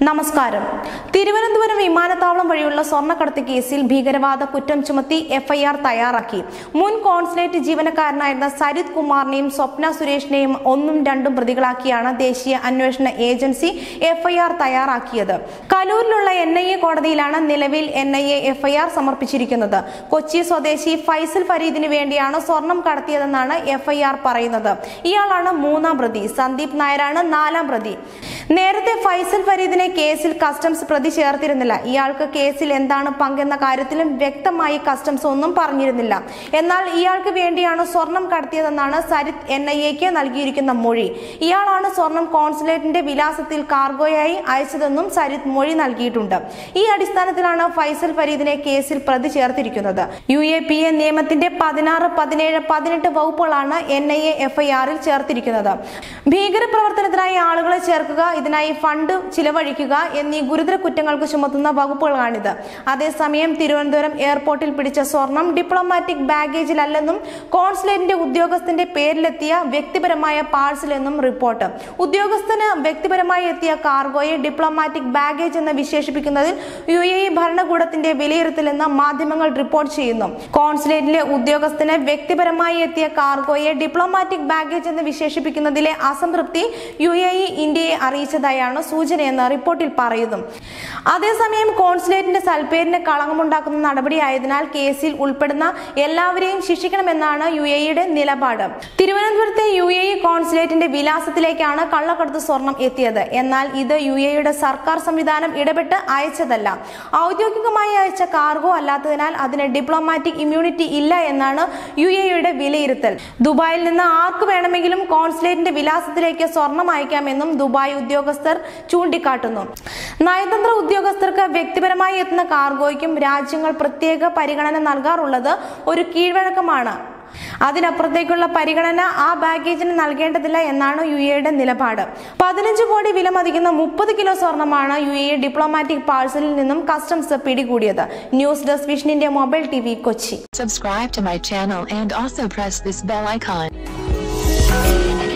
നമസ്കാരം തിരുവനന്തപുരം വിമാനത്താവളം വഴിയുള്ള സ്വർണ്ണക്കടത്ത് കേസിൽ ഭീകരവാദ കുറ്റം ചുമത്തി എഫ്ഐആർ തയ്യാറാക്കി മുൻ കോൺസുലേറ്റ് ജീവനക്കാരനായിരുന്ന സരിത് കുമാറിനെയും സ്വപ്ന സുരേഷിനെയും ഒന്നും രണ്ടും പ്രതികളാക്കിയാണ് ദേശീയ അന്വേഷണ ഏജൻസി എഫ്ഐആർ തയ്യാറാക്കിയത് കലൂരിലുള്ള എൻ ഐ എ കോടതിയിലാണ് നിലവിൽ എൻ ഐ എ എഫ്ഐആർ സമർപ്പിച്ചിരിക്കുന്നത് കൊച്ചി സ്വദേശി ഫൈസൽ ഫരീദിന് വേണ്ടിയാണ് സ്വർണം കടത്തിയതെന്നാണ് എഫ്ഐആർ പറയുന്നത് ഇയാളാണ് മൂന്നാം പ്രതി സന്ദീപ് നായരാണ് നാലാം പ്രതി നേരത്തെ ഫൈസൽ ഫരീദിനെ കേസിൽ കസ്റ്റംസ് പ്രതി ചേർത്തിരുന്നില്ല ഇയാൾക്ക് കേസിൽ എന്താണ് പങ്കെന്ന കാര്യത്തിലും വ്യക്തമായി കസ്റ്റംസ് ഒന്നും പറഞ്ഞിരുന്നില്ല എന്നാൽ ഇയാൾക്ക് വേണ്ടിയാണ് സ്വർണം കടത്തിയതെന്നാണ് സരിത് എൻ ഐ എക്ക് നൽകിയിരിക്കുന്ന മൊഴി ഇയാളാണ് സ്വർണം കോൺസുലേറ്റിന്റെ വിലാസത്തിൽ കാർഗോയായി അയച്ചതെന്നും സരിത് മൊഴി നൽകിയിട്ടുണ്ട് ഈ അടിസ്ഥാനത്തിലാണ് ഫൈസൽ ഫരീദിനെ കേസിൽ പ്രതി ചേർത്തിരിക്കുന്നത് യു എ പി എ നിയമത്തിന്റെ പതിനാറ് പതിനേഴ് പതിനെട്ട് വകുപ്പുകളാണ് എൻ ഐ എ എഫ്ഐആറിൽ ചേർത്തിരിക്കുന്നത് ഭീകരപ്രവർത്തനത്തിനായി ആളുകളെ ചേർക്കുക ഇതിനായി ഫണ്ട് ചിലവഴിക്കുക എന്നീ ഗുരുതര കുറ്റങ്ങൾക്ക് ചുമത്തുന്ന വകുപ്പുകളാണിത് അതേസമയം തിരുവനന്തപുരം എയർപോർട്ടിൽ പിടിച്ച സ്വർണം ഡിപ്ലോമാറ്റിക് ബാഗേജിലല്ലെന്നും കോൺസുലേറ്റിന്റെ ഉദ്യോഗസ്ഥന്റെ പേരിലെത്തിയ വ്യക്തിപരമായ പാഴ്സൽ എന്നും റിപ്പോർട്ട് ഉദ്യോഗസ്ഥന് വ്യക്തിപരമായി എത്തിയ കാർഗോയെ ഡിപ്ലോമാറ്റിക് ബാഗേജ് എന്ന് വിശേഷിപ്പിക്കുന്നതിൽ യു എ ഇ ഭരണകൂടത്തിന്റെ വിലയിരുത്തലെന്ന് മാധ്യമങ്ങൾ റിപ്പോർട്ട് ചെയ്യുന്നു കോൺസുലേറ്റിലെ ഉദ്യോഗസ്ഥന് വ്യക്തിപരമായി എത്തിയ കാർഗോയെ ഡിപ്ലോമാറ്റിക് ബാഗേജ് എന്ന് വിശേഷിപ്പിക്കുന്നതിലെ അസംതൃപ്തി യു എ ഇ ഇന്ത്യയെ അറിയിച്ചതായാണ് സൂചനയെന്ന് റിപ്പോർട്ടിൽ പറയുന്നു അതേസമയം കോൺസുലേറ്റിന്റെ സൽപ്പേരിന് കളങ്കമുണ്ടാക്കുന്ന നടപടിയായതിനാൽ കേസിൽ ഉൾപ്പെടുന്ന എല്ലാവരെയും ശിക്ഷിക്കണമെന്നാണ് യു എ ഇയുടെ നിലപാട് തിരുവനന്തപുരത്തെ യു എ ഇ കോൺസുലേറ്റിന്റെ വിലാസത്തിലേക്കാണ് കള്ളക്കടത്ത് സ്വർണം എത്തിയത് എന്നാൽ ഇത് യു എ ഇയുടെ സർക്കാർ സംവിധാനം ഇടപെട്ട് അയച്ചതല്ല ഔദ്യോഗികമായി അയച്ച കാർഗോ അല്ലാത്തതിനാൽ അതിന് ഡിപ്ലോമാറ്റിക് ഇമ്മ്യൂണിറ്റി ഇല്ല എന്നാണ് യു എ ഇയുടെ വിലയിരുത്തൽ ദുബായിൽ നിന്ന് ആർക്ക് വേണമെങ്കിലും കോൺസുലേറ്റിന്റെ വിലാസത്തിലേക്ക് സ്വർണം അയക്കാമെന്നും ദുബായ് ഉദ്യോഗസ്ഥർ ചൂണ്ടിക്കാട്ടുന്നു നയതന്ത്ര ഉദ്യോഗസ്ഥർക്ക് വ്യക്തിപരമായി എത്തുന്ന കാർഗോയ്ക്കും രാജ്യങ്ങൾ പ്രത്യേക പരിഗണന നൽകാറുള്ളത് ഒരു കീഴ്വഴക്കമാണ് അതിനപ്പുറത്തേക്കുള്ള പരിഗണന ആ ബാഗേജിന് നൽകേണ്ടതില്ല എന്നാണ് യു എയുടെ നിലപാട് പതിനഞ്ച് കോടി വില മതിക്കുന്ന മുപ്പത് കിലോ സ്വർണമാണ് യു എ ഡിപ്ലോമാറ്റിക് പാഴ്സലിൽ നിന്നും കസ്റ്റംസ് പിടികൂടിയത് ന്യൂസ് ഡെസ്ക് വിഷനിന്റെ mobile T V Kochi Subscribe to my channel and also press this bell icon.